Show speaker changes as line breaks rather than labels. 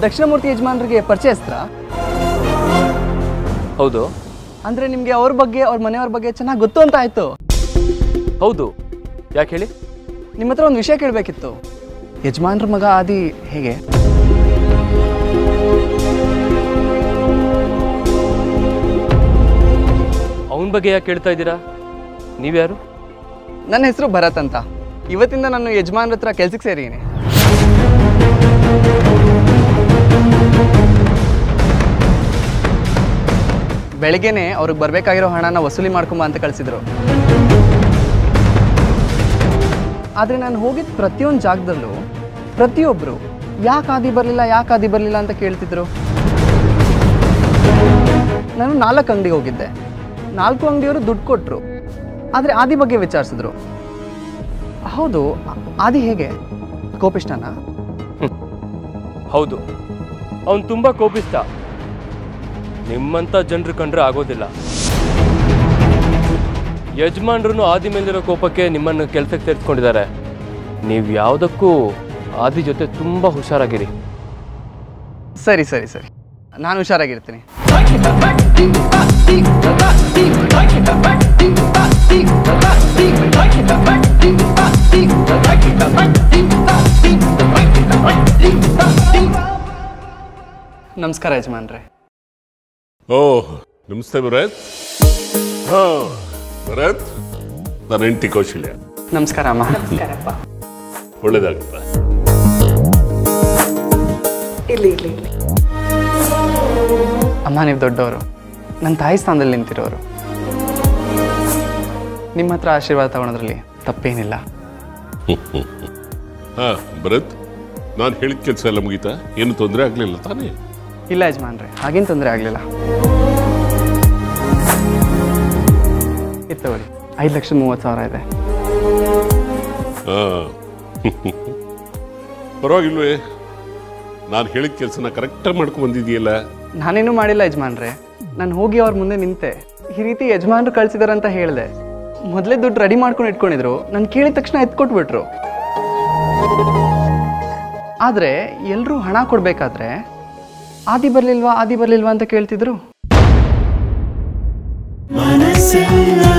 ದಕ್ಷಿಣಮೂರ್ತಿ ಯಜಮಾನ್ರಿಗೆ ಪರಿಚಯಸ್ತ್ರ
ಹೌದು
ಅಂದರೆ ನಿಮಗೆ ಅವ್ರ ಬಗ್ಗೆ ಅವ್ರ ಮನೆಯವ್ರ ಬಗ್ಗೆ ಚೆನ್ನಾಗಿ ಗೊತ್ತು ಅಂತ ಆಯಿತು
ಹೌದು ಯಾಕೆ ಹೇಳಿ
ನಿಮ್ಮ ಹತ್ರ ಒಂದು ವಿಷಯ ಕೇಳಬೇಕಿತ್ತು ಯಜಮಾನ್ರ ಮಗ ಆದಿ ಹೇಗೆ
ಅವನ ಬಗ್ಗೆ ಯಾಕೆ ಕೇಳ್ತಾ ಇದ್ದೀರಾ ನೀವ್ಯಾರು
ನನ್ನ ಹೆಸರು ಭರತ್ ಅಂತ ಇವತ್ತಿಂದ ನಾನು ಯಜಮಾನ್ರ ಹತ್ರ ಕೆಲ್ಸಕ್ಕೆ ಸೇರಿದ್ದೀನಿ ಬೆಳಗ್ಗೆನೆ ಅವ್ರಿಗೆ ಬರಬೇಕಾಗಿರೋ ಹಣನ ವಸೂಲಿ ಮಾಡ್ಕೊಂಬ ಅಂತ ಕಳಿಸಿದ್ರು ಆದರೆ ನಾನು ಹೋಗಿದ್ದ ಪ್ರತಿಯೊಂದು ಜಾಗದಲ್ಲೂ ಪ್ರತಿಯೊಬ್ಬರು ಯಾಕೆ ಆದಿ ಬರಲಿಲ್ಲ ಯಾಕೆ ಆದಿ ಬರಲಿಲ್ಲ ಅಂತ ಕೇಳ್ತಿದ್ರು ನಾನು ನಾಲ್ಕು ಅಂಗಡಿಗೆ ಹೋಗಿದ್ದೆ ನಾಲ್ಕು ಅಂಗಡಿಯವರು ದುಡ್ಡು ಕೊಟ್ಟರು ಆದರೆ ಆದಿ ಬಗ್ಗೆ ವಿಚಾರಿಸಿದ್ರು ಹೌದು ಆದಿ ಹೇಗೆ ಕೋಪಿಷ್ಟನಾ
ಹೌದು ಅವನು ತುಂಬ ಕೋಪಿಸ್ತ ನಿಮ್ಮಂಥ ಜನರು ಕಂಡ್ರೆ ಆಗೋದಿಲ್ಲ ಯಜಮಾನ್ರು ಆದಿ ಮೇಲಿರೋ ಕೋಪಕ್ಕೆ ನಿಮ್ಮನ್ನು ಕೆಲಸಕ್ಕೆ ಸೇರಿಸ್ಕೊಂಡಿದ್ದಾರೆ ನೀವು ಯಾವುದಕ್ಕೂ ಆದಿ ಜೊತೆ ತುಂಬ ಹುಷಾರಾಗಿರಿ
ಸರಿ ಸರಿ ಸರಿ ನಾನು ಹುಷಾರಾಗಿರ್ತೀನಿ ನಮಸ್ಕಾರ ಯಜಮಾನ್ರೆ
ಓಹ್ ನಮಸ್ತೆ ಭರತ್ ಹಾ ಭರತ್ ನನ್ನ ಹೆಂಡತಿ ಕೌಶಲ್ಯ
ನಮಸ್ಕಾರ ಅಮ್ಮ
ಒಳ್ಳೇದಾಗುತ್ತೆ
ಅಮ್ಮ ನೀವು ದೊಡ್ಡವರು ನನ್ನ ತಾಯಿ ಸ್ಥಾನದಲ್ಲಿ ನಿಂತಿರೋರು ನಿಮ್ಮ ಹತ್ರ ಆಶೀರ್ವಾದ ತಗೊಳೋದ್ರಲ್ಲಿ ತಪ್ಪೇನಿಲ್ಲ
ಹಾ ಭರತ್ ನಾನು ಹೇಳಿದ ಕೆಲಸ ಎಲ್ಲ ಮುಗೀತಾ ಏನು ತೊಂದರೆ ಆಗಲಿಲ್ಲ ತಾನೇ
ಇಲ್ಲ ಯಜಮಾನ್ರೆ ಹಾಗೇನು ತೊಂದರೆ ಆಗಲಿಲ್ಲ ಇತ್ತವರಿ ಐದು ಲಕ್ಷದ ಮೂವತ್ತು ಸಾವಿರ ಇದೆ
ಹಾ ಪರವಾಗಿಲ್ವೇ ನಾನು ಹೇಳಿದ ಕೆಲಸನ ಕರೆಕ್ಟಾಗಿ ಮಾಡ್ಕೊಂಡು ಬಂದಿದೆಯಲ್ಲ
ನಾನೇನು ಮಾಡಿಲ್ಲ ಯಜಮಾನ್ರೆ ನಾನು ಹೋಗಿ ಅವ್ರ ಮುಂದೆ ನಿಂತೆ ಈ ರೀತಿ ಯಜಮಾನ್ರು ಕಳ್ಸಿದಾರಂತ ಹೇಳಿದೆ ಮೊದಲೇ ದುಡ್ಡು ರೆಡಿ ಮಾಡ್ಕೊಂಡು ಇಟ್ಕೊಂಡಿದ್ರು ನಾನು ಕೇಳಿದ ತಕ್ಷಣ ಎತ್ಕೊಟ್ಬಿಟ್ರು ಆದರೆ ಎಲ್ಲರೂ ಹಣ ಕೊಡಬೇಕಾದ್ರೆ ಆದಿ ಬರಲಿಲ್ವಾ ಆದಿ ಬರಲಿಲ್ವಾ ಅಂತ ಕೇಳ್ತಿದ್ರು
ಮನಸ್ಸೆಲ್ಲ